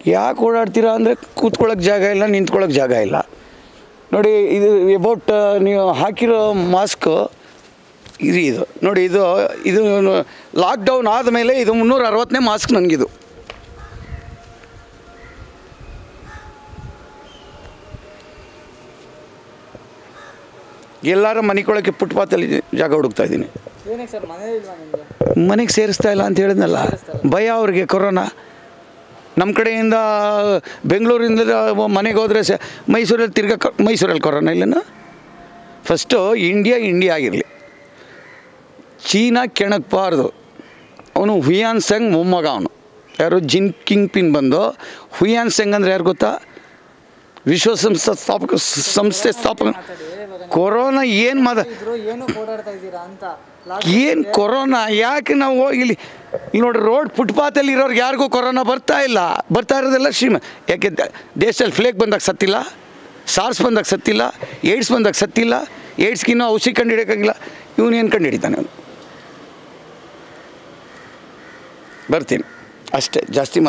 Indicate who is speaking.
Speaker 1: ಯಾಕೆ ಓಡಾಡ್ತೀರಾ ಅಂದರೆ ಕೂತ್ಕೊಳ್ಳೋಕೆ ಜಾಗ ಇಲ್ಲ ನಿಂತ್ಕೊಳ್ಳೋಕೆ ಜಾಗ ಇಲ್ಲ ನೋಡಿ ಇದು ಅಬೌಟ್ ನೀವು ಹಾಕಿರೋ ಮಾಸ್ಕು ಇದು ಇದು ನೋಡಿ ಇದು ಇದು ಲಾಕ್ಡೌನ್ ಆದಮೇಲೆ ಇದು ಮುನ್ನೂರ ಅರವತ್ತನೇ ಮಾಸ್ಕ್ ನನಗಿದು ಎಲ್ಲರ ಮನಿಕೊಳಕ್ಕೆ ಫುಟ್ಪಾತಲ್ಲಿ ಜಾಗ ಹುಡುಕ್ತಾ ಇದ್ದೀನಿ
Speaker 2: ಏನಕ್ಕೆ ಸರ್ ಮನೆ ಇಲ್ವಾ ನಿಮಗೆ
Speaker 1: ಮನೆಗೆ ಸೇರಿಸ್ತಾ ಇಲ್ಲ ಅಂತ ಹೇಳಿದ್ನಲ್ಲ ಭಯ ಅವ್ರಿಗೆ ಕೊರೋನಾ ನಮ್ಮ ಕಡೆಯಿಂದ ಬೆಂಗಳೂರಿಂದ ಮನೆಗೆ ಹೋದರೆ ಸ ಮೈಸೂರಲ್ಲಿ ತಿರ್ಗಾ ಕ- ಮೈಸೂರಲ್ಲಿ ಕೊರೋನಾ ಇಲ್ಲನ ಫಸ್ಟು ಇಂಡಿಯಾ ಇಂಡಿಯಾ ಆಗಿರಲಿ ಚೀನಾ ಕೆಣಕಬಾರ್ದು ಅವನು ಹುಯಾನ್ ಸೆಂಗ್ ಮೊಮ್ಮಗ ಅವನು ಯಾರು ಜಿನ್ ಕಿಂಗ್ ಪಿನ್ ಬಂದು ಹುಯಾನ್ ಸೆಂಗ್ ಅಂದರೆ ಯಾರು ಗೊತ್ತಾ ವಿಶ್ವಸಂಸ್ಥೆ ಸ್ಥಾಪಕ ಸಂಸ್ಥೆ ಸ್ಥಾಪಕ ಕೊರೋನಾ ಏನು ಮಾದ
Speaker 2: ಇದ್ರು ಏನು ಓಡಾಡ್ತಾ ಇದ್ದೀರಾ ಅಂತ
Speaker 1: ಏನು ಕೊರೋನಾ ಯಾಕೆ ನಾವು ಹೋಗಿ ಇಲ್ಲಿ ಇಲ್ಲಿ ನೋಡ್ರಿ ರೋಡ್ ಫುಟ್ಪಾತಲ್ಲಿ ಇರೋರ್ಗೆ ಯಾರಿಗೂ ಕೊರೋನಾ ಬರ್ತಾ ಇಲ್ಲ ಬರ್ತಾ ಇರೋದೆಲ್ಲ ಶ್ರೀಮ ಯಾಕೆ ದ- ದೇಶದಲ್ಲಿ ಫ್ಲೇಕ್ ಬಂದಾಗ ಸತ್ತಿಲ್ಲ ಸಾರ್ಸ್ ಬಂದಾಗ ಸತ್ತಿಲ್ಲ ಏಡ್ಸ್ ಬಂದಾಗ ಸತ್ತಿಲ್ಲ ಏಡ್ಸ್ಗಿನ್ನೂ ಔಷಧಿ ಕಂಡು ಹಿಡಿಯೋಕ್ಕಾಗಿಲ್ಲ ಇವನೇನು ಕಂಡು ಹಿಡಿತಾನೆ ಅವನು ಬರ್ತೀನಿ ಅಷ್ಟೇ ಜಾಸ್ತಿ ಮಾ